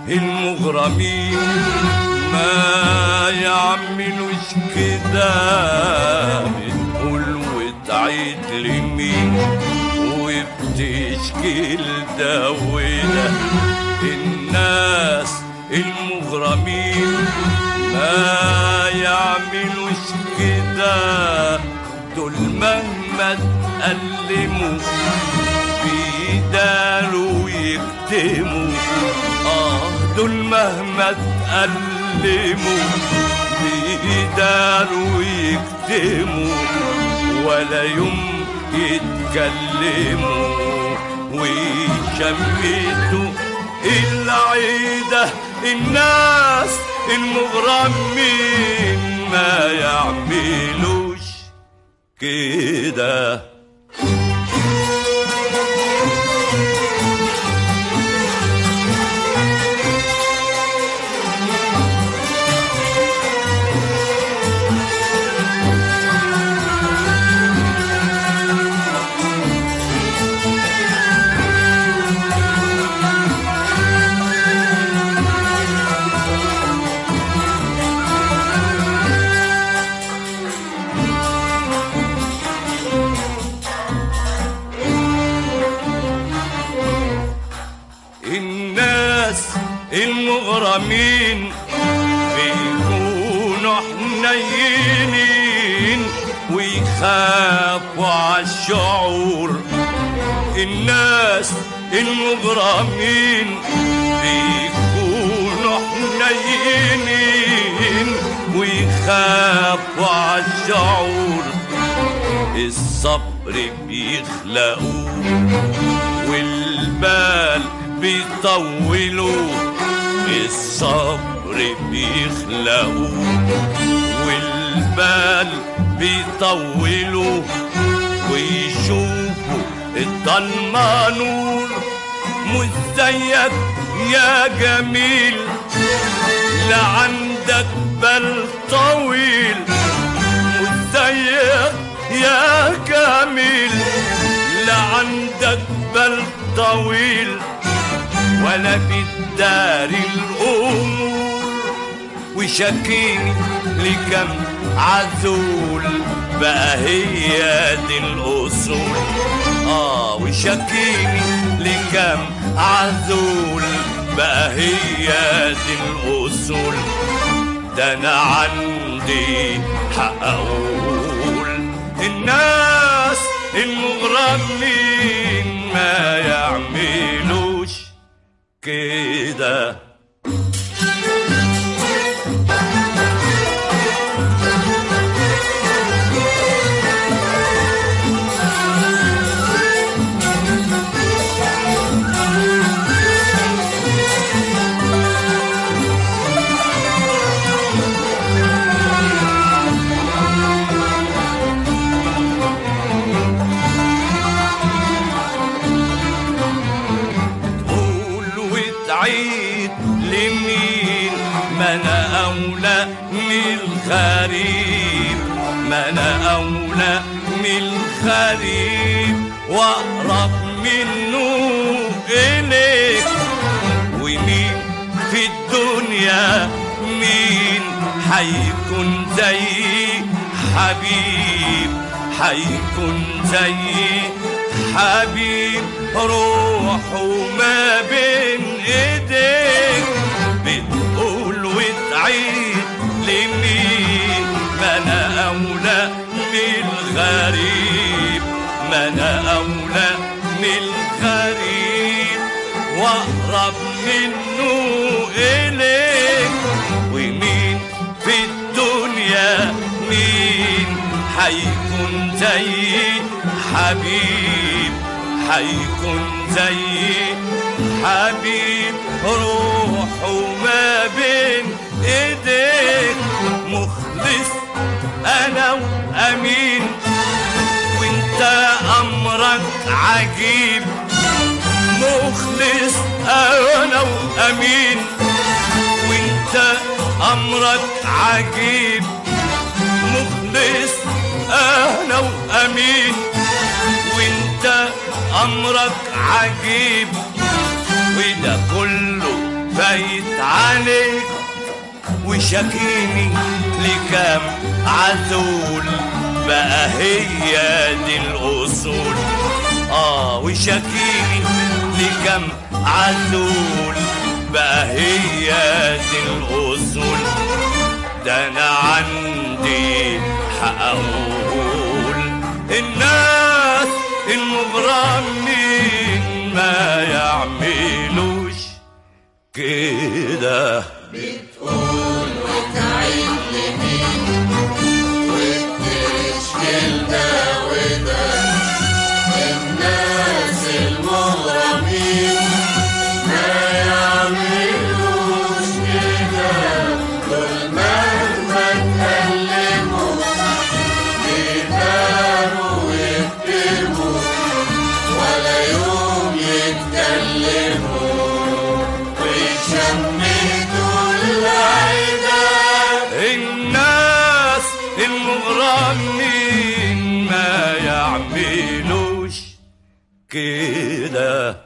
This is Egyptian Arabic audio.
المغرمين ما يعملوش كده بتقول وتعيد لمين وبتشكي ده وده الناس المغرمين ما يعملوش كده دول مهما تألموا بيداروا ويكتموا آه دول مهما تألموا بيداروا ويكتموا ولا يوم يتكلموا ويشمتوا العيدة الناس المغرمين ما يعملوش كده الناس المغرمين بيكونوا حنينين ويخافوا عالشعور الناس المغرمين بيكونوا حنينين ويخافوا عالشعور الصبر بيخلقوه والبال بيطولوا الصبر بيخلقوا والبال بيطولوا ويشوفوا الضلمة نور مش زيك يا جميل لا عندك بال طويل مش زيك يا جميل لا عندك بال طويل ولا بتدار الأمور وشكيني لكم عزول بقى هي دي الأصول آه وشكيني لكم عزول بقى هي دي الأصول ده أنا عندي حق أقول الناس المغرمين ما يعملوش كده تقول وتعيد لمين ما انا اولى من الغريب ما انا اولى من الغريب واقرب منه اليك ومين في الدنيا مين حيكون زي حبيب حيكون زي حبيب روحه ما بين ايديك بتقول وتعيد لمين ما انا اولى من الغريب ما انا اولى من الغريب واقرب منه اليك ومين في الدنيا مين حيكون زي حبيب حيكون زي حبيب روحه ما بين ايديك مخلص انا وامين وانت امرك عجيب مخلص انا وامين وانت امرك عجيب مخلص انا وامين وانت امرك عجيب وده كله فايد عليك وشاكيني لكام عذول بقى هي دي الأصول آه وشاكيني لكام عذول بقى هي دي الأصول ده أنا عندي حق أقول الناس المغرمين ما يعملوش كده الناس المغرمين ما يعملوش كده